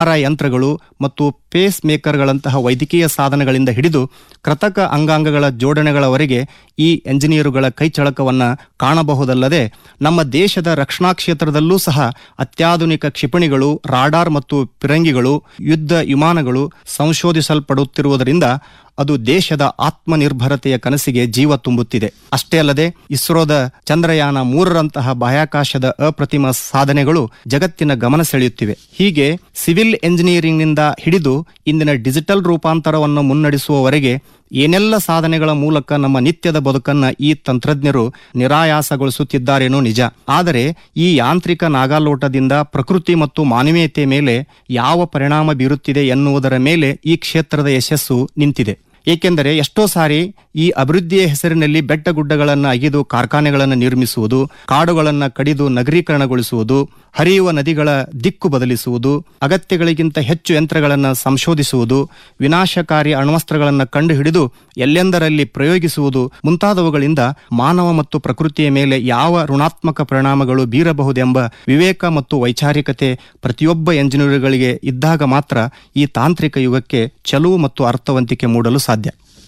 MRI ಯಂತ್ರಗಳು ಮತ್ತು phase ಮೇಕರ್ಗಳಂತಹ ವೈದ್ಯಕೀಯ ಸಾಧನಗಳಿಂದ ಹಿಡಿದು ಕೃತಕ ಅಂಗಾಂಗಗಳ ಜೋಡಣೆಗಳವರೆಗೆ ಈ ಎಂಜಿನಿಯರುಗಳ ಕೈಚಳಕವನ್ನು ಕಾಣಬಹುದಲ್ಲದೆ ನಮ್ಮ ದೇಶದ ರಕ್ಷಣಾ ಕ್ಷೇತ್ರದಲ್ಲೂ ಸಹ ಅತ್ಯಾಧುನಿಕ ಕ್ಷಿಪಣಿಗಳು ರಾಡಾರ್ ಮತ್ತು ಪಿರಂಗಿಗಳು ಯುದ್ಧ ವಿಮಾನಗಳು ಸಂಶೋಧಿಸಲ್ಪಡುತ್ತಿರುವುದರಿಂದ ಅದು ದೇಶದ ಆತ್ಮನಿರ್ಭರತೆಯ ಕನಸಿಗೆ ಜೀವ ತುಂಬುತ್ತಿದೆ ಅಷ್ಟೇ ಅಲ್ಲದೆ ಇಸ್ರೋದ ಚಂದ್ರಯಾನ ಮೂರರಂತಹ ಬಾಹ್ಯಾಕಾಶದ ಅಪ್ರತಿಮ ಸಾಧನೆಗಳು ಜಗತ್ತಿನ ಗಮನ ಸೆಳೆಯುತ್ತಿವೆ ಹೀಗೆ ಸಿವಿಲ್ ಎಂಜಿನಿಯರಿಂಗ್ನಿಂದ ಹಿಡಿದು ಇಂದಿನ ಡಿಜಿಟಲ್ ರೂಪಾಂತರವನ್ನು ಮುನ್ನಡೆಸುವವರೆಗೆ ಏನೆಲ್ಲ ಸಾಧನೆಗಳ ಮೂಲಕ ನಮ್ಮ ನಿತ್ಯದ ಬದುಕನ್ನ ಈ ತಂತ್ರಜ್ಞರು ನಿರಾಯಾಸಗೊಳಿಸುತ್ತಿದ್ದಾರೇನೋ ನಿಜ ಆದರೆ ಈ ಯಾಂತ್ರಿಕ ನಾಗಾಲೋಟದಿಂದ ಪ್ರಕೃತಿ ಮತ್ತು ಮಾನವೀಯತೆ ಮೇಲೆ ಯಾವ ಪರಿಣಾಮ ಬೀರುತ್ತಿದೆ ಎನ್ನುವುದರ ಮೇಲೆ ಈ ಕ್ಷೇತ್ರದ ಯಶಸ್ಸು ನಿಂತಿದೆ ಏಕೆಂದರೆ ಎಷ್ಟೋ ಸಾರಿ ಈ ಅಭಿವೃದ್ಧಿಯ ಹೆಸರಿನಲ್ಲಿ ಬೆಟ್ಟ ಗುಡ್ಡಗಳನ್ನು ಅಗಿದು ಕಾರ್ಖಾನೆಗಳನ್ನು ನಿರ್ಮಿಸುವುದು ಕಾಡುಗಳನ್ನು ಕಡಿದು ನಗರೀಕರಣಗೊಳಿಸುವುದು ಹರಿಯುವ ನದಿಗಳ ದಿಕ್ಕು ಬದಲಿಸುವುದು ಅಗತ್ಯಗಳಿಗಿಂತ ಹೆಚ್ಚು ಯಂತ್ರಗಳನ್ನು ಸಂಶೋಧಿಸುವುದು ವಿನಾಶಕಾರಿ ಅಣ್ವಸ್ತ್ರಗಳನ್ನು ಕಂಡುಹಿಡಿದು ಎಲ್ಲೆಂದರಲ್ಲಿ ಪ್ರಯೋಗಿಸುವುದು ಮುಂತಾದವುಗಳಿಂದ ಮಾನವ ಮತ್ತು ಪ್ರಕೃತಿಯ ಮೇಲೆ ಯಾವ ಋಣಾತ್ಮಕ ಪರಿಣಾಮಗಳು ಬೀರಬಹುದೆಂಬ ವಿವೇಕ ಮತ್ತು ವೈಚಾರಿಕತೆ ಪ್ರತಿಯೊಬ್ಬ ಎಂಜಿನಿಯರ್ಗಳಿಗೆ ಇದ್ದಾಗ ಮಾತ್ರ ಈ ತಾಂತ್ರಿಕ ಯುಗಕ್ಕೆ ಚೆಲುವು ಮತ್ತು ಅರ್ಥವಂತಿಕೆ ಮೂಡಲು ಸಾಧ್ಯ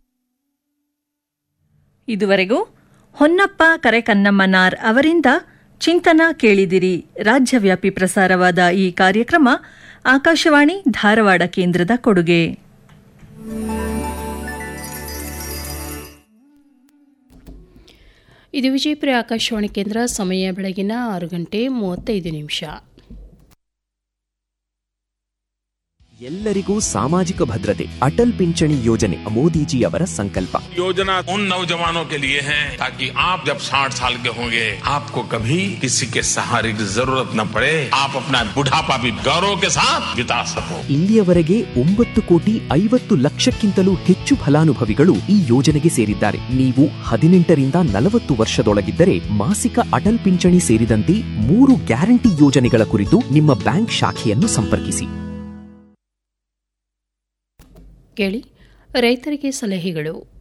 ಇದುವರೆಗೂ ಹೊನ್ನಪ್ಪ ಕರೆಕನ್ನಮ್ಮನಾರ್ ಅವರಿಂದ ಚಿಂತನ ಕೇಳಿದಿರಿ ರಾಜ್ಯವ್ಯಾಪಿ ಪ್ರಸಾರವಾದ ಈ ಕಾರ್ಯಕ್ರಮ ಆಕಾಶವಾಣಿ ಧಾರವಾಡ ಕೇಂದ್ರದ ಕೊಡುಗೆ ಇದು ವಿಜಯಪುರ ಆಕಾಶವಾಣಿ ಕೇಂದ್ರ ಸಮಯ ಬೆಳಗಿನ ಆರು ಗಂಟೆ ಮೂವತ್ತೈದು ನಿಮಿಷ ಎಲ್ಲರಿಗೂ ಸಾಮಾಜಿಕ ಭದ್ರತೆ ಅಟಲ್ ಪಿಂಚಣಿ ಯೋಜನೆ ಮೋದಿಜಿಯವರ ಸಂಕಲ್ಪ योजना उन नौजवानों के लिए है ताकि आप जब 60 साल के होंगे आपको कभी किसी के सहारे की जरूरत न पड़े आप अपना बुढ़ापा भी गौरव के साथ बिता सको ಇಲ್ಲಿಯವರೆಗೆ ಒಂಬತ್ತು ಕೋಟಿ ಐವತ್ತು ಲಕ್ಷಕ್ಕಿಂತಲೂ ಹೆಚ್ಚು ಫಲಾನುಭವಿಗಳು ಈ ಯೋಜನೆಗೆ ಸೇರಿದ್ದಾರೆ ನೀವು ಹದಿನೆಂಟರಿಂದ ನಲವತ್ತು ವರ್ಷದೊಳಗಿದ್ದರೆ ಮಾಸಿಕ ಅಟಲ್ ಪಿಂಚಣಿ ಸೇರಿದಂತೆ ಮೂರು ಗ್ಯಾರಂಟಿ ಯೋಜನೆಗಳ ಕುರಿತು ನಿಮ್ಮ ಬ್ಯಾಂಕ್ ಶಾಖೆಯನ್ನು ಸಂಪರ್ಕಿಸಿ ಕೇಳಿ ರೈತರಿಗೆ ಸಲಹೆಗಳು